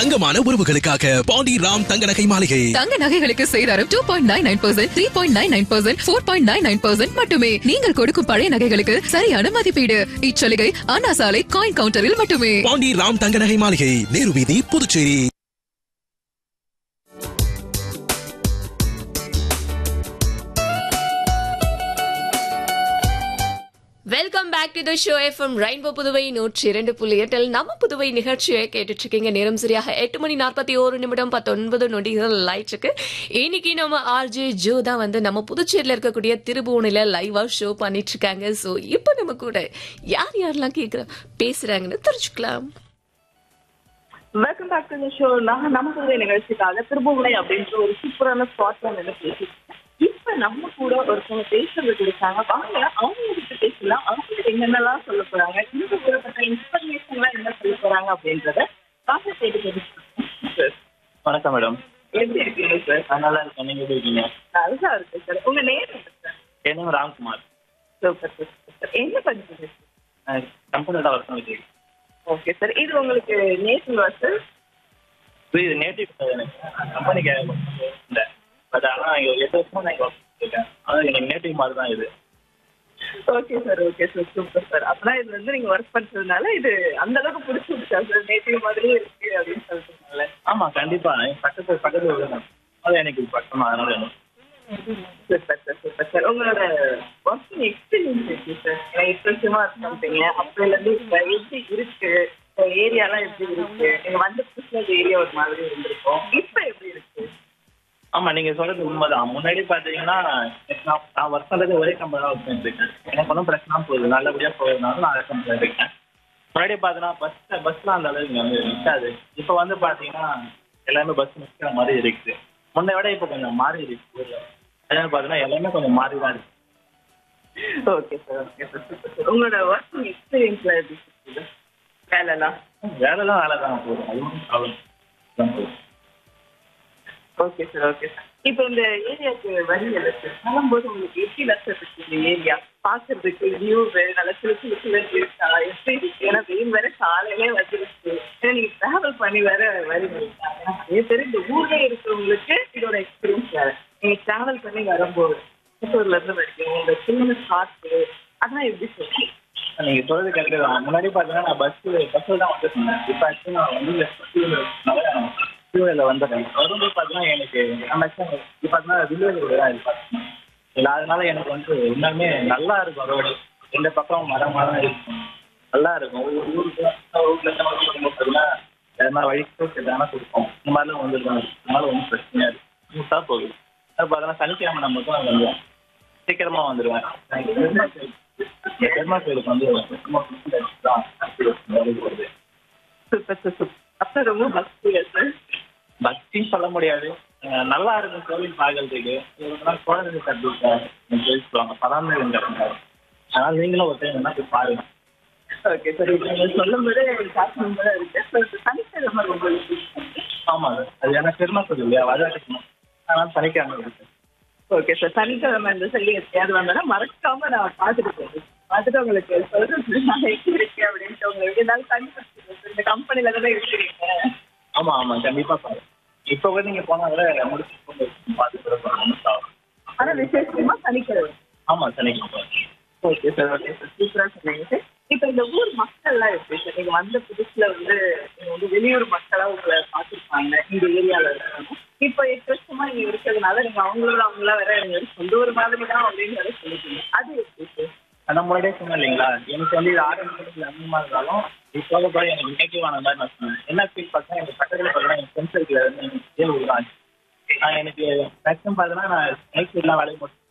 தங்கமான உறவுகளுக்காக பாண்டி ராம் தங்க நகை மாளிகை தங்க நகைகளுக்கு சேதாரம் two point nine nine percent three point nine nine percent four point nine nine percent மட்டுமே நீங்கள் கொடுக்கும் பழைய நகைகளுக்கு சரியான மதிப்பீடு இச்சலுகை அண்ணா சாலை காயின் கவுண்டரில் மட்டுமே பாண்டி ராம் தங்க நகை மாளிகை நேரு வீதி Puducherry welcome back to the show FM Rainbow Puduvai நூற்றி இரண்டு புள்ளி எட்டில் நம்ம புதுவை நிகழ்ச்சியை கேட்டுட்டு இருக்கீங்க நேரம் சரியாக எட்டு மணி நாற்பத்தி ஒரு நிமிடம் பத்தொன்பது நொடிகள் லைட்ஸுக்கு இன்னைக்கு நம்ம ஆர்ஜே ஜோ தான் வந்து நம்ம புதுச்சேரியில் இருக்கக்கூடிய திருபுவனில லைவா ஷோ பண்ணிட்டு இருக்காங்க ஸோ இப்போ நம்ம கூட யார் யாரெல்லாம் கேட்குற பேசுறாங்கன்னு தெரிஞ்சுக்கலாம் வெல்கம் பேக் டு ஷோ நான் நம்ம புதுவை நிகழ்ச்சிக்காக திருபுவனை அப்படின்ற ஒரு சூப்பரான ஸ்பாட்ல நின்று பேசிட்டு இப்ப நம்ம கூட ஒருத்தவங்க பேசுறதுக்கு இருக்காங்க வாங்க அவங்க கிட்ட பேசலாம் அவங்க என்னென்னலாம் சொல்ல போறாங்க இந்த கூடப்பட்ட இன்ஃபர்மேஷன்லாம் என்ன சொல்ல போறாங்க அப்படின்றத வாங்க கேட்டு தெரிஞ்சுக்கலாம் வணக்கம் மேடம் எப்படி இருக்கீங்க சார் நான் நல்லா இருக்கேன் நீங்க எப்படி இருக்கீங்க நல்லா இருக்கு சார் உங்க நேம் என்ன சார் என் நேம் ராம்குமார் சூப்பர் சார் என்ன பண்ணுறீங்க நான் கம்பெனியில் தான் ஒர்க் பண்ணிட்டு இருக்கேன் ஓகே சார் இது உங்களுக்கு நேற்றுங்களா சார் இது நேட்டிவ் எனக்கு கம்பெனிக்கு இல்லை பட் ஆனால் இங்கே எட்டு வருஷமா நான் இங்கே ஒர்க் பண்ணிருக்கேன் ஆனால் எனக்கு நேட்டிவ் மாதிரி தான் இது okay sir okay sir super sir அப்பனா இது வந்து நீங்க ஒர்க் பண்றதுனால இது அந்த அளவுக்கு பிடிச்சிருச்சா சார் நேட்டிவ் மாதிரியே இருக்கு அப்படின்னு சொல்றதுனால ஆமாம் கண்டிப்பாக என் பக்கத்து பக்கத்தில் விடணும் அது எனக்கு பக்கமாக அதனால வேணும் சூப்பர் சார் சூப்பர் சார் உங்களோட ஒர்க்கிங் எக்ஸ்பீரியன்ஸ் எப்படி சார் ஏன்னா எட்டு வருஷமா இருந்தீங்க அப்பையில இருந்து இப்ப எப்படி இருக்கு ஏரியாலாம் எப்படி இருக்கு நீங்க வந்த புதுசுல இந்த ஏரியா ஒரு மாதிரி இருந்திருக்கும் இப்ப எப்படி இருக்கு ஆமாம் நீங்கள் சொல்கிறது உண்மைதான் முன்னாடி பார்த்தீங்கன்னா நான் நான் ஒர்க் பண்ணுறது ஒரே கம்பெனி தான் ஒர்க் பண்ணிருக்கேன் எனக்கு ஒன்றும் பிரச்சனை போகுது நல்லபடியாக போகிறதுனால நான் அதை கம்பெனி இருக்கேன் முன்னாடி பார்த்தீங்கன்னா பஸ் பஸ்லாம் அந்த அளவுக்கு வந்து நிற்காது இப்போ வந்து பார்த்தீங்கன்னா எல்லாமே பஸ் நிற்கிற மாதிரி இருக்குது முன்னை விட இப்போ கொஞ்சம் மாறி இருக்கு ஊர்ல. அதனால பார்த்தீங்கன்னா எல்லாமே கொஞ்சம் மாறி தான் இருக்கு okay sir okay sir super sir உங்களோட ஒர்க்கிங் எக்ஸ்பீரியன்ஸ்ல எப்படி இருக்குது வேலைலாம் வேலைலாம் வேலை தான் போதும் அது ஒன்றும் problem okay sir okay sir இப்போ இந்த ஏரியாவுக்கு வரீங்கல்ல சார் வரும்போது உங்களுக்கு எப்படி லட்சம் இருக்கு இந்த ஏரியா பார்க்கறதுக்கு வியூ நல்லா சிலு சிலு சிலுன்னு இருக்கா எப்படி இருக்கு ஏன்னா வெயில் வேற காலையிலே வந்துருச்சு ஏன்னா நீங்க டிராவல் பண்ணி வேற வரீங்க ஏன்னா நிறைய பேர் இந்த ஊர்ல இருக்கிறவங்களுக்கு இதோட எக்ஸ்பீரியன்ஸ் வேற நீங்க டிராவல் பண்ணி வரும்போது திருப்பூர்ல இருந்து வரீங்க இந்த சின்ன காற்று அதெல்லாம் எப்படி சொல்றீங்க நீங்க சொல்றது கரெக்ட் தான் முன்னாடி பாத்தீங்கன்னா நான் பஸ் பஸ்ல தான் வந்துருந்தேன் இப்போ ஆக்சுவலி நான் வந்து டூவீலர்ல வந்துடுறேன் வரும்போது பாத்தீங்கன்னா எனக்கு நம்ம இப்போ பார்த்தீங்கன்னா வில்லேஜ் ரோடு தான் இது பார்த்தீங்கன்னா இல்லை அதனால எனக்கு வந்து இன்னுமே நல்லா இருக்கும் ரோடு ரெண்டு பக்கம் மரம் மரம் இருக்கும் நல்லா இருக்கும் ஒரு ஊருக்கு ஊர்ல இருந்து நம்ம ஊருக்கு பார்த்தீங்கன்னா எதனா வழிக்கு எதனா கொடுப்போம் இந்த மாதிரிலாம் வந்துருக்காங்க அதனால ஒன்றும் பிரச்சனையா இருக்கு ஸ்மூத்தாக போகுது அது பார்த்தீங்கன்னா சனிக்கிழமை நான் மட்டும் வந்துடுவேன் சீக்கிரமா வந்துடுவேன் பெருமா கோயிலுக்கு வந்து வருது சூப்பர் சார் சூப்பர் அப்போ ரொம்ப பக்தியா சார் பக்தி சொல்ல முடியாது அஹ் நல்லா இருக்கும் கோவில் பார்க்கறதுக்கு இதெல்லாம் குழந்தைங்க கற்றுக்க சொல்லுவாங்க பராமரிங்க அதனால நீங்களும் ஒரு டைம் என்ன போய் பாருங்க ஓகே சார் இப்போ நீங்க சொல்லும் போது காசு ரொம்ப இருக்கு சார் சனிக்கிழமை ரொம்ப ஆமாம் அது ஏன்னா பெருமா கோயில் இல்லையா வரவேற்கணும் அதனால சனிக்கிழமை இருக்கு ஓகே சார் சனிக்கிழமை இந்த சொல்லி எப்பயாவது வந்தோன்னா மறக்காம நான் பார்த்துட்டு போகிறேன் பார்த்துட்டு உங்களுக்கு சொல்றது நான் எப்படி இருக்கேன் அப்படின்ட்டு உங்களுக்கு ஏதாவது கண்டுபிடிச்சிருக்கேன் இந்த கம்பெனில தானே இருக்கிறீங்க ஆமாம் ஆமாம் கண்டிப்பாக பாருங்க இப்போ கூட நீங்கள் போனால் கூட முடிச்சு கொண்டு பார்த்து கூட போகணும் ஆனா விசேஷமா சனிக்கிழமை ஆமாம் சனிக்கிழமை ஓகே சார் ஓகே சார் சூப்பரா சொன்னீங்க சார் இப்போ இந்த ஊர் மக்கள்லாம் எப்படி சார் நீங்க வந்த புதுசுல வந்து நீங்க வந்து வெளியூர் மக்களா உங்களை பார்த்துருப்பாங்க இந்த ஏரியால இருக்காங்க இப்போ எட்டு வருஷமா இங்க இருக்கிறதுனால நீங்க அவங்களோட அவங்களா வேற நீங்க ஒரு சொந்த ஒரு மாதிரி தான் அப்படின்னு வேற சொல்லிட்டீங்க அது எப்படி சார் நான் முன்னாடியே சொன்னேன் இல்லைங்களா எனக்கு வந்து இது ஆரம்பத்தில் அதிகமாக இருந்தாலும் இப்போ போக எனக்கு நெகட்டிவ் ஆன மாதிரி நான் சொன்னேன் என்ன ஃபீல் பார்த்தா எனக்கு பக்கத்தில் பார்த்தீங்கன்னா என் ஃப்ரெண்ட்ஸ் இருக்கிற எனக்கு இதே ஊர் தான் நான் எனக்கு மேக்ஸிமம் பார்த்தீங்கன்னா நான் நைட் எல்லாம் வேலைக்கு போட்டு